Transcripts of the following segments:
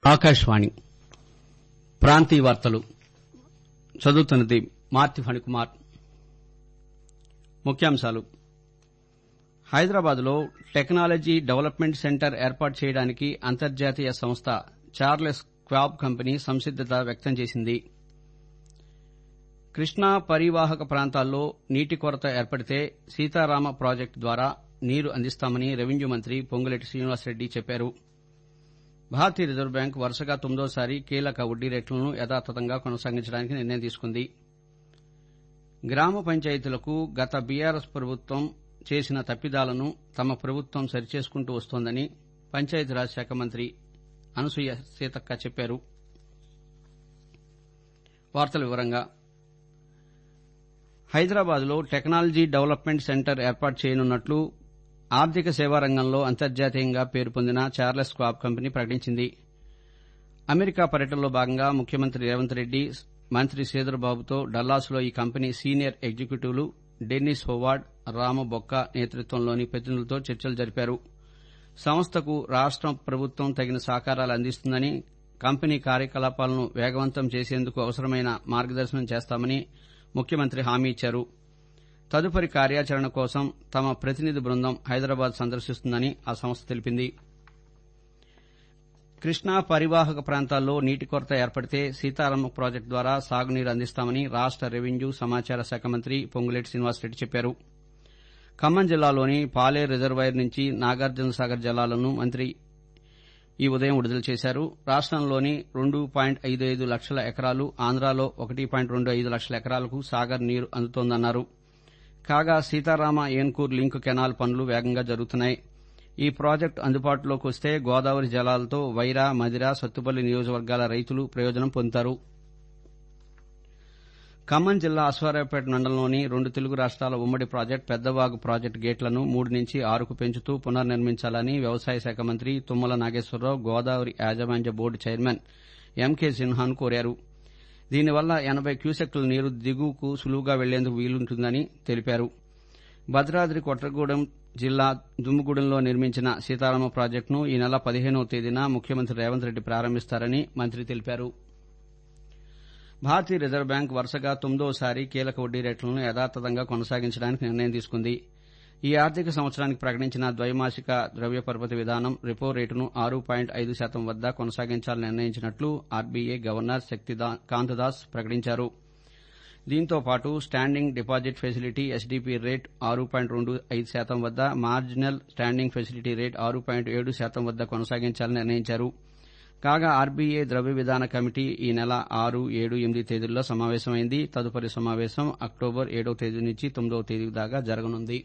ఆకాశవాణి ప్రాంతీయ వార్తలు చదువుతున్నది మార్తి ఫణికుమార్ ముఖ్యాంశాలు హైదరాబాద్లో టెక్నాలజీ డెవలప్మెంట్ సెంటర్ ఏర్పాటు చేయడానికి అంతర్జాతీయ సంస్థ చార్లెస్ క్వాబ్ కంపెనీ సంసిద్దత వ్యక్తం చేసింది కృష్ణా పరీవాహక ప్రాంతాల్లో నీటి కొరత ఏర్పడితే సీతారామ ప్రాజెక్టు ద్వారా నీరు అందిస్తామని రెవెన్యూ మంత్రి పొంగులేటి శ్రీనివాసరెడ్డి చెప్పారు భారతీయ రిజర్వు బ్యాంకు వరుసగా తొమ్మిదోసారి కీలక వడ్డీ రేట్లను యథాతథంగా కొనసాగించడానికి నిర్ణయం తీసుకుంది గ్రామ పంచాయతీలకు గత బీఆర్ఎస్ ప్రభుత్వం చేసిన తప్పిదాలను తమ ప్రభుత్వం సరిచేసుకుంటూ వస్తోందని పంచాయతీరాజ్ శాఖ మంత్రి అనసూయ సీతక్క చెప్పారు వార్తల వివరంగా హైదరాబాద్లో టెక్నాలజీ డెవలప్మెంట్ సెంటర్ ఏర్పాటు చేయనున్నట్లు ఆర్థిక సేవా రంగంలో అంతర్జాతీయంగా పేరు పొందిన చార్లెస్ క్వాబ్ కంపెనీ ప్రకటించింది అమెరికా పర్యటనలో భాగంగా ముఖ్యమంత్రి రేవంత్ రెడ్డి మంత్రి శ్రీధర్బాబుతో డల్లాస్లో ఈ కంపెనీ సీనియర్ ఎగ్జిక్యూటివ్లు డెన్నిస్ హోవార్డ్ రామ బొక్క నేతృత్వంలోని ప్రతినిధులతో చర్చలు జరిపారు సంస్థకు రాష్ట ప్రభుత్వం తగిన సహకారాలు అందిస్తుందని కంపెనీ కార్యకలాపాలను వేగవంతం చేసేందుకు అవసరమైన మార్గదర్శనం చేస్తామని ముఖ్యమంత్రి హామీ ఇచ్చారు తదుపరి కార్యాచరణ కోసం తమ ప్రతినిధి బృందం హైదరాబాద్ సందర్శిస్తుందని ఆ సంస్థ తెలిపింది కృష్ణా పరివాహక ప్రాంతాల్లో నీటి కొరత ఏర్పడితే సీతారామ ప్రాజెక్టు ద్వారా సాగునీరు అందిస్తామని రాష్ట రెవెన్యూ సమాచార శాఖ మంత్రి పొంగులేటి శ్రీనివాసరెడ్డి చెప్పారు ఖమ్మం జిల్లాలోని పాలేరు రిజర్వాయర్ నుంచి నాగార్జున సాగర్ జలాలను మంత్రి ఈ ఉదయం విడుదల చేశారు రాష్టంలోని రెండు పాయింట్ ఐదు ఐదు లక్షల ఎకరాలు ఆంధ్రాలో ఒకటి పాయింట్ రెండు ఐదు లక్షల ఎకరాలకు సాగర్ నీరు అందుతోందన్నారు కాగా సీతారామ ఏన్కూర్ లింక్ కెనాల్ పనులు వేగంగా జరుగుతున్నాయి ఈ ప్రాజెక్టు అందుబాటులోకి వస్తే గోదావరి జలాలతో వైరా మదిర సత్తుపల్లి నియోజకవర్గాల రైతులు ప్రయోజనం పొందుతారు ఖమ్మం జిల్లా అశ్వారావుపేట మండలంలోని రెండు తెలుగు రాష్ట్రాల ఉమ్మడి ప్రాజెక్టు పెద్దవాగు ప్రాజెక్టు గేట్లను మూడు నుంచి ఆరుకు పెంచుతూ పునర్నిర్మించాలని వ్యవసాయ శాఖ మంత్రి తుమ్మల నాగేశ్వరరావు గోదావరి యాజమాన్య బోర్డు చైర్మన్ ఎంకే సిన్హాను కోరారు దీనివల్ల ఎనబై క్యూసెక్కుల నీరు దిగువకు సులువుగా వెళ్లేందుకు వీలుంటుందని తెలిపారు భద్రాద్రి కొట్టగూడెం జిల్లా దుమ్ముగూడెంలో నిర్మించిన సీతారామ ప్రాజెక్టును ఈ నెల పదిహేనవ తేదీన ముఖ్యమంత్రి రేవంత్ రెడ్డి ప్రారంభిస్తారని మంత్రి తెలిపారు భారతీయ రిజర్వు బ్యాంకు వరుసగా తొమ్మిదోసారి కీలక వడ్డీ రేట్లను యథాతథంగా కొనసాగించడానికి నిర్ణయం తీసుకుంది ఈ ఆర్థిక సంవత్సరానికి ప్రకటించిన ద్వైమాసిక ద్రవ్య పరపతి విధానం రెపో రేటును ఆరు పాయింట్ ఐదు శాతం వద్ద కొనసాగించాలని నిర్ణయించినట్లు ఆర్బీఐ గవర్నర్ శక్తికాంతదాస్ ప్రకటించారు దీంతో పాటు standing deposit facility SDP rate ఆరు పాయింట్ రెండు ఐదు శాతం వద్ద మార్జినల్ స్టాండింగ్ ఫెసిలిటీ రేట్ ఆరు పాయింట్ ఏడు శాతం వద్ద కొనసాగించాలని నిర్ణయించారు కాగా ఆర్బీఐ ద్రవ్య విధాన కమిటీ ఈ నెల ఆరు ఏడు ఎనిమిది తేదీల్లో సమావేశమైంది తదుపరి సమావేశం అక్టోబర్ ఏడవ తేదీ నుంచి తొమ్మిదవ తేదీ దాకా జరగనుంది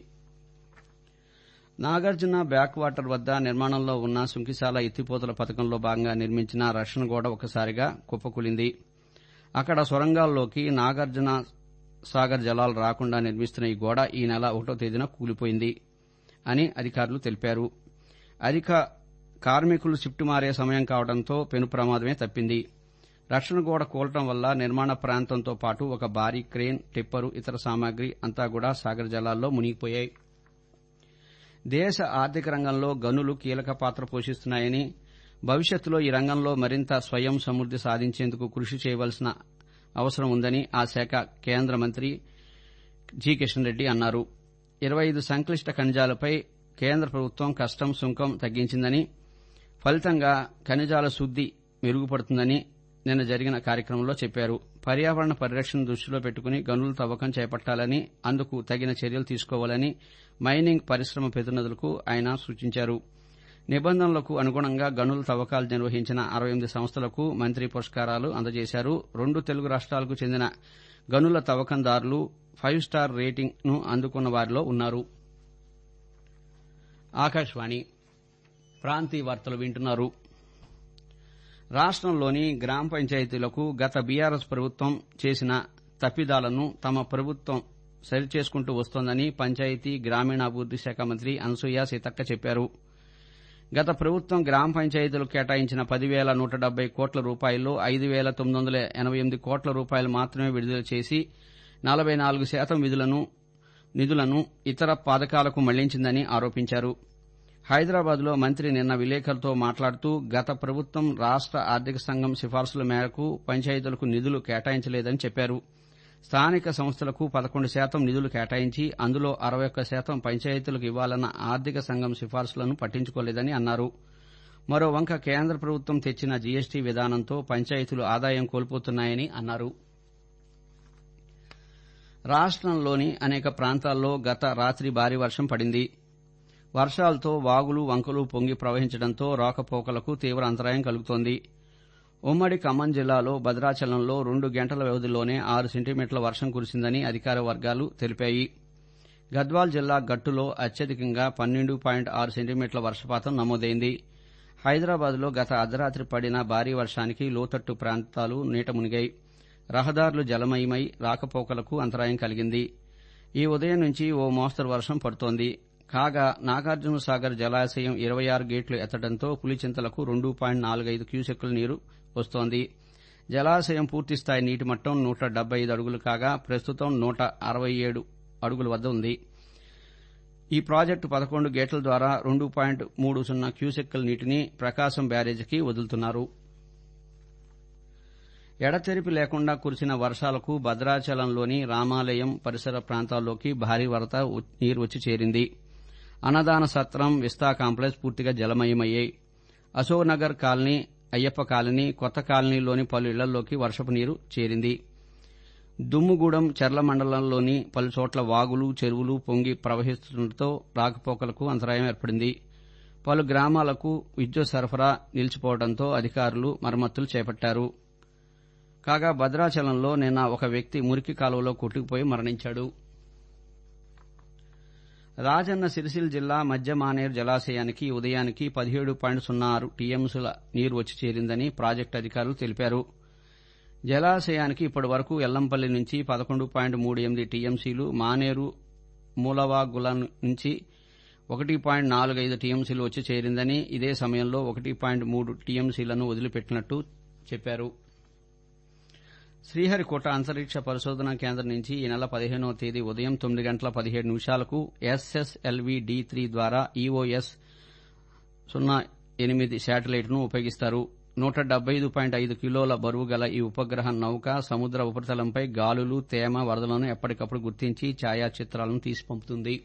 నాగార్జున బ్యాక్ వాటర్ వద్ద నిర్మాణంలో ఉన్న సుంకిశాల ఎత్తిపోతల పథకంలో భాగంగా నిర్మించిన రక్షణ గోడ ఒకసారిగా కుప్పకూలింది అక్కడ సొరంగాల్లోకి నాగార్జున సాగర్ జలాలు రాకుండా నిర్మిస్తున్న ఈ గోడ ఈ నెల ఒకటో తేదీన కూలిపోయింది అని అధికారులు తెలిపారు అధిక కార్మికులు షిఫ్ట్ మారే సమయం కావడంతో పెను ప్రమాదమే తప్పింది రక్షణ గోడ కూలటం వల్ల నిర్మాణ ప్రాంతంతో పాటు ఒక భారీ క్రేన్ టిప్పరు ఇతర సామాగ్రి అంతా కూడా సాగర్ జలాల్లో మునిగిపోయాయి దేశ ఆర్థిక రంగంలో గనులు కీలక పాత్ర పోషిస్తున్నాయని భవిష్యత్తులో ఈ రంగంలో మరింత స్వయం సమృద్ది సాధించేందుకు కృషి చేయవలసిన అవసరం ఉందని ఆ శాఖ కేంద్ర మంత్రి జి కిషన్ రెడ్డి అన్నారు ఇరవై ఐదు సంక్లిష్ట ఖనిజాలపై కేంద్ర ప్రభుత్వం కస్టమ్ సుంకం తగ్గించిందని ఫలితంగా ఖనిజాల శుద్ది మెరుగుపడుతుందని నిన్న జరిగిన కార్యక్రమంలో చెప్పారు పర్యావరణ పరిరక్షణ దృష్టిలో పెట్టుకుని గనుల తవ్వకం చేపట్టాలని అందుకు తగిన చర్యలు తీసుకోవాలని మైనింగ్ పరిశ్రమ ప్రతినిధులకు ఆయన సూచించారు నిబంధనలకు అనుగుణంగా గనుల తవ్వకాలు నిర్వహించిన అరవై ఎనిమిది సంస్థలకు మంత్రి పురస్కారాలు అందజేశారు రెండు తెలుగు రాష్ట్రాలకు చెందిన గనుల తవ్వకందారులు ఫైవ్ స్టార్ రేటింగ్ ను అందుకున్న వారిలో ఉన్నారు ఆకాశవాణి ప్రాంతీయ వార్తలు వింటున్నారు రాష్టంలోని గ్రామ పంచాయతీలకు గత బీఆర్ఎస్ ప్రభుత్వం చేసిన తప్పిదాలను తమ ప్రభుత్వం సరిచేసుకుంటూ వస్తోందని పంచాయతీ గ్రామీణాభివృద్ది శాఖ మంత్రి అనసూయ సీతక్క చెప్పారు గత ప్రభుత్వం గ్రామ పంచాయతీలకు కేటాయించిన పదివేల నూట డెబ్బై కోట్ల రూపాయల్లో ఐదు వేల తొమ్మిది వందల ఎనబై ఎనిమిది కోట్ల రూపాయలు మాత్రమే విడుదల చేసి నలబై నాలుగు శాతం నిధులను ఇతర పథకాలకు మళ్లించిందని ఆరోపించారు హైదరాబాద్లో మంత్రి నిన్న విలేకరులతో మాట్లాడుతూ గత ప్రభుత్వం రాష్ట ఆర్థిక సంఘం సిఫార్సుల మేరకు పంచాయతీలకు నిధులు కేటాయించలేదని చెప్పారు స్థానిక సంస్థలకు పదకొండు శాతం నిధులు కేటాయించి అందులో అరవై ఒక్క శాతం పంచాయతీలకు ఇవ్వాలన్న ఆర్థిక సంఘం సిఫార్సులను పట్టించుకోలేదని అన్నారు మరో వంక కేంద్ర ప్రభుత్వం తెచ్చిన జీఎస్టీ విధానంతో పంచాయతీలు ఆదాయం కోల్పోతున్నాయని అన్నారు రాష్టంలోని అనేక ప్రాంతాల్లో గత రాత్రి భారీ వర్షం పడింది వర్షాలతో వాగులు వంకలు పొంగి ప్రవహించడంతో రాకపోకలకు తీవ్ర అంతరాయం కలుగుతోంది ఉమ్మడి ఖమ్మం జిల్లాలో భద్రాచలంలో రెండు గంటల వ్యవధిలోనే ఆరు సెంటీమీటర్ల వర్షం కురిసిందని అధికార వర్గాలు తెలిపాయి గద్వాల్ జిల్లా గట్టులో అత్యధికంగా పన్నెండు పాయింట్ ఆరు సెంటీమీటర్ల వర్షపాతం నమోదైంది హైదరాబాద్లో గత అర్ధరాత్రి పడిన భారీ వర్షానికి లోతట్టు ప్రాంతాలు నీట మునిగాయి రహదారులు జలమయమై రాకపోకలకు అంతరాయం కలిగింది ఈ ఉదయం నుంచి ఓ మోస్తరు వర్షం పడుతోంది కాగా నాగార్జున సాగర్ జలాశయం ఇరవై ఆరు గేట్లు ఎత్తడంతో పులిచింతలకు రెండు పాయింట్ నాలుగైదు క్యూసెక్కుల నీరు వస్తోంది జలాశయం పూర్తిస్థాయి నీటి మట్టం నూట డెబ్బై ఐదు అడుగులు కాగా ప్రస్తుతం నూట అరవై ఏడు అడుగుల వద్ద ఉంది ఈ ప్రాజెక్టు పదకొండు గేట్ల ద్వారా రెండు పాయింట్ మూడు సున్నా క్యూసెక్కుల నీటిని ప్రకాశం బ్యారేజీకి వదులుతున్నారు ఎడతెరిపి లేకుండా కురిసిన వర్షాలకు భద్రాచలంలోని రామాలయం పరిసర ప్రాంతాల్లోకి భారీ వరద నీరు వచ్చి చేరింది అన్నదాన సత్రం విస్తా కాంప్లెక్స్ పూర్తిగా జలమయమయ్యాయి అశోక్ నగర్ కాలనీ అయ్యప్ప కాలనీ కొత్త కాలనీలోని పలు ఇళ్లలోకి వర్షపు నీరు చేరింది దుమ్ముగూడెం చెర్ల మండలంలోని పలు చోట్ల వాగులు చెరువులు పొంగి ప్రవహిస్తుండటంతో రాకపోకలకు అంతరాయం ఏర్పడింది పలు గ్రామాలకు విద్యుత్ సరఫరా నిలిచిపోవడంతో అధికారులు మరమ్మతులు చేపట్టారు కాగా భద్రాచలంలో నిన్న ఒక వ్యక్తి మురికి కాలువలో కొట్టుకుపోయి మరణించాడు రాజన్న సిరిసిల్ల జిల్లా మధ్య మానేరు జలాశయానికి ఉదయానికి పదిహేడు పాయింట్ సున్నా ఆరు టీఎంసీల నీరు వచ్చి చేరిందని ప్రాజెక్టు అధికారులు తెలిపారు జలాశయానికి ఇప్పటి వరకు ఎల్లంపల్లి నుంచి పదకొండు పాయింట్ మూడు ఎనిమిది టీఎంసీలు మానేరు మూలవాగుల నుంచి ఒకటి పాయింట్ నాలుగైదు టీఎంసీలు వచ్చి చేరిందని ఇదే సమయంలో ఒకటి పాయింట్ మూడు టీఎంసీలను వదిలిపెట్టినట్టు చెప్పారు శ్రీహరికోట అంతరిక్ష పరిశోధనా కేంద్రం నుంచి ఈ నెల పదిహేనవ తేదీ ఉదయం తొమ్మిది గంటల పదిహేడు నిమిషాలకు ఎస్ఎస్ఎల్వీ డి త్రీ ద్వారా ఈఓఎస్ సున్నా ఎనిమిది శాటిలైట్ను ఉపయోగిస్తారు నూట డెబ్బై ఐదు పాయింట్ ఐదు కిలోల బరువు గల ఈ ఉపగ్రహ నౌక సముద్ర ఉపరితలంపై గాలులు తేమ వరదలను ఎప్పటికప్పుడు గుర్తించి ఛాయాచిత్రాలను తీసి పంపుతుంది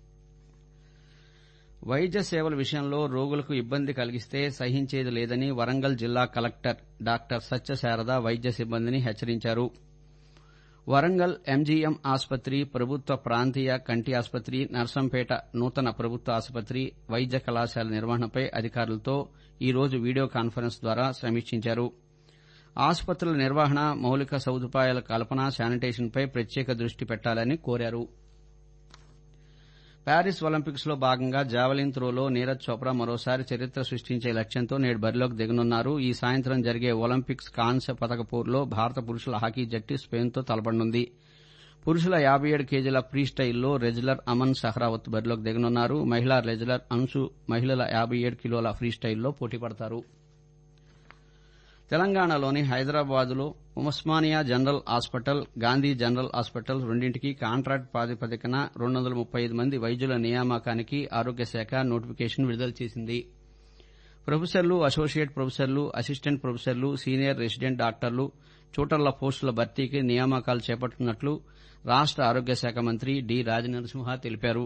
వైద్య సేవల విషయంలో రోగులకు ఇబ్బంది కలిగిస్తే సహించేది లేదని వరంగల్ జిల్లా కలెక్టర్ డాక్టర్ సత్యశారద వైద్య సిబ్బందిని హెచ్చరించారు వరంగల్ ఎంజీఎం ఆసుపత్రి ప్రభుత్వ ప్రాంతీయ కంటి ఆసుపత్రి నర్సంపేట నూతన ప్రభుత్వ ఆసుపత్రి వైద్య కళాశాల నిర్వహణపై అధికారులతో ఈ రోజు వీడియో కాన్ఫరెన్స్ ద్వారా సమీక్షించారు ఆసుపత్రుల నిర్వహణ మౌలిక సదుపాయాల కల్పన శానిటేషన్పై ప్రత్యేక దృష్టి పెట్టాలని కోరారు ప్యారిస్ ఒలింపిక్స్ లో భాగంగా జావెలిన్ త్రోలో నీరజ్ చోప్రా మరోసారి చరిత్ర సృష్టించే లక్ష్యంతో నేడు బరిలోకి దిగనున్నారు ఈ సాయంత్రం జరిగే ఒలింపిక్స్ కాంస్య పతక పోరులో భారత పురుషుల హాకీ జట్టు స్పెయిన్తో తలపడనుంది పురుషుల యాబై ఏడు కేజీల ఫ్రీ స్టైల్లో రెజ్లర్ అమన్ సహ్రావత్ బరిలోకి దిగనున్నారు మహిళా రెజ్లర్ అన్సు మహిళల యాబై ఏడు కిలోల ఫ్రీ స్టైల్లో పోటీ పడతారు తెలంగాణలోని హైదరాబాద్లో Osmania general hospital Gandhi general hospital రెండింటికి కాంట్రాక్ట్ ప్రాతిపదికన రెండు వందల ముప్పై ఐదు మంది వైద్యుల నియామకానికి ఆరోగ్య శాఖ నోటిఫికేషన్ విడుదల చేసింది ప్రొఫెసర్లు అసోసియేట్ ప్రొఫెసర్లు అసిస్టెంట్ ప్రొఫెసర్లు సీనియర్ రెసిడెంట్ డాక్టర్లు చూటర్ల పోస్టుల భర్తీకి నియామకాలు చేపడుతున్నట్లు రాష్ట ఆరోగ్య శాఖ మంత్రి డి రాజనరసింహ తెలిపారు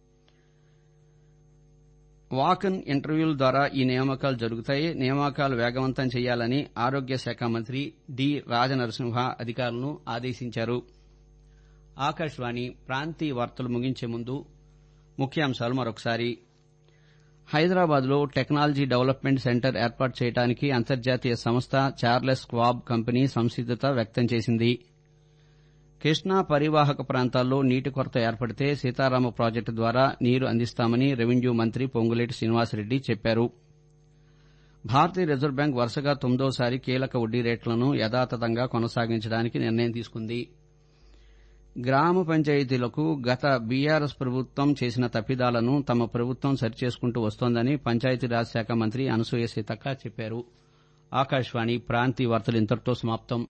వాకన్ ఇంటర్వ్యూల ద్వారా ఈ నియామకాలు జరుగుతాయి నియామకాలు వేగవంతం చేయాలని ఆరోగ్య శాఖ మంత్రి డి రాజనరసింహ అధికారులను ఆదేశించారు ఆకాశవాణి ప్రాంతీయ వార్తలు ముగించే ముందు ముఖ్యాంశాలు మరొకసారి హైదరాబాద్లో టెక్నాలజీ డెవలప్మెంట్ సెంటర్ ఏర్పాటు చేయడానికి అంతర్జాతీయ సంస్థ చార్లెస్ క్వాబ్ కంపెనీ సంసిద్దత వ్యక్తం చేసింది కృష్ణా పరివాహక ప్రాంతాల్లో నీటి కొరత ఏర్పడితే సీతారామ ప్రాజెక్టు ద్వారా నీరు అందిస్తామని రెవెన్యూ మంత్రి పొంగులేటి శ్రీనివాసరెడ్డి చెప్పారు భారతీయ రిజర్వ్ బ్యాంక్ వరుసగా తొమ్మిదోసారి కీలక వడ్డీ రేట్లను యథాతథంగా కొనసాగించడానికి నిర్ణయం తీసుకుంది గ్రామ పంచాయతీలకు గత బీఆర్ఎస్ ప్రభుత్వం చేసిన తప్పిదాలను తమ ప్రభుత్వం సరిచేసుకుంటూ వస్తోందని పంచాయతీరాజ్ శాఖ మంత్రి అనసూయ సీతక్క చెప్పారు ఆకాశవాణి ప్రాంతీయ వార్తలు ఇంతటితో సమాప్తం